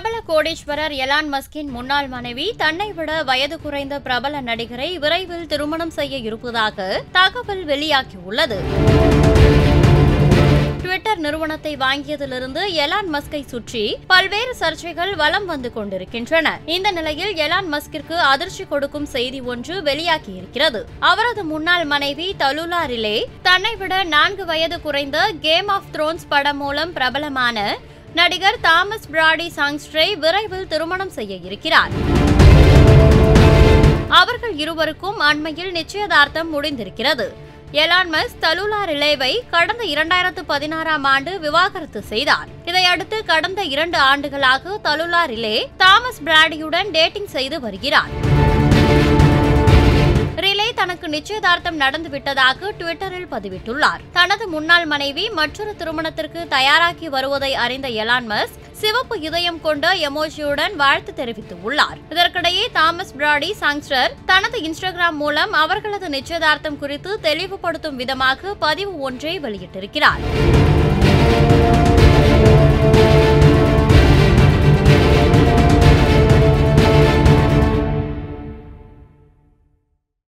பிரபல கோடீஸ்வரர் எலான் மஸ்கின் முன்னாள் மனைவி தன்னை விட வயது குறைந்த பிரபல நடிகரை விரைவில் திருமணம் செய்ய இருப்பதாக தகவல் வெளியாகியுள்ளது ட்விட்டர் நிறுவனத்தை வாங்கியதிலிருந்து எலான் மஸ்கை சுற்றி பல்வேறு சர்ச்சைகள் வலம் வந்து கொண்டிருக்கின்றன இந்த நிலையில் எலான் மஸ்கிற்கு அதிர்ச்சி கொடுக்கும் செய்தி ஒன்று வெளியாகியிருக்கிறது அவரது முன்னாள் மனைவி தலுலா ரிலே தன்னை விட நான்கு வயது குறைந்த கேம் ஆஃப் த்ரோன்ஸ் படம் மூலம் பிரபலமான நடிகர் தாமஸ் பிராடி சாங்ஸ்ட்ரை விரைவில் திருமணம் செய்ய இருக்கிறார் அவர்கள் இருவருக்கும் அண்மையில் நிச்சயதார்த்தம் முடிந்திருக்கிறது எலான் மஸ் தலுலா ரிலேவை கடந்த இரண்டாயிரத்து பதினாறாம் ஆண்டு விவாகரத்து செய்தார் இதையடுத்து கடந்த இரண்டு ஆண்டுகளாக தலுலா ரிலே தாமஸ் பிராடியுடன் டேட்டிங் செய்து வருகிறார் ரிலே தனக்கு நிச்சயதார்த்தம் நடந்துவிட்டதாக ட்விட்டரில் பதிவிட்டுள்ளார் தனது முன்னாள் மனைவி மற்றொரு திருமணத்திற்கு தயாராகி வருவதை அறிந்த எலான் மஸ் சிவப்பு இதயம் கொண்ட எமோஜியுடன் வாழ்த்து தெரிவித்துள்ளார் இதற்கிடையே தாமஸ் பிராடி சாங்ஸ்டர் தனது இன்ஸ்டாகிராம் மூலம் அவர்களது நிச்சயதார்த்தம் குறித்து தெளிவுபடுத்தும் விதமாக பதிவு ஒன்றை வெளியிட்டிருக்கிறார்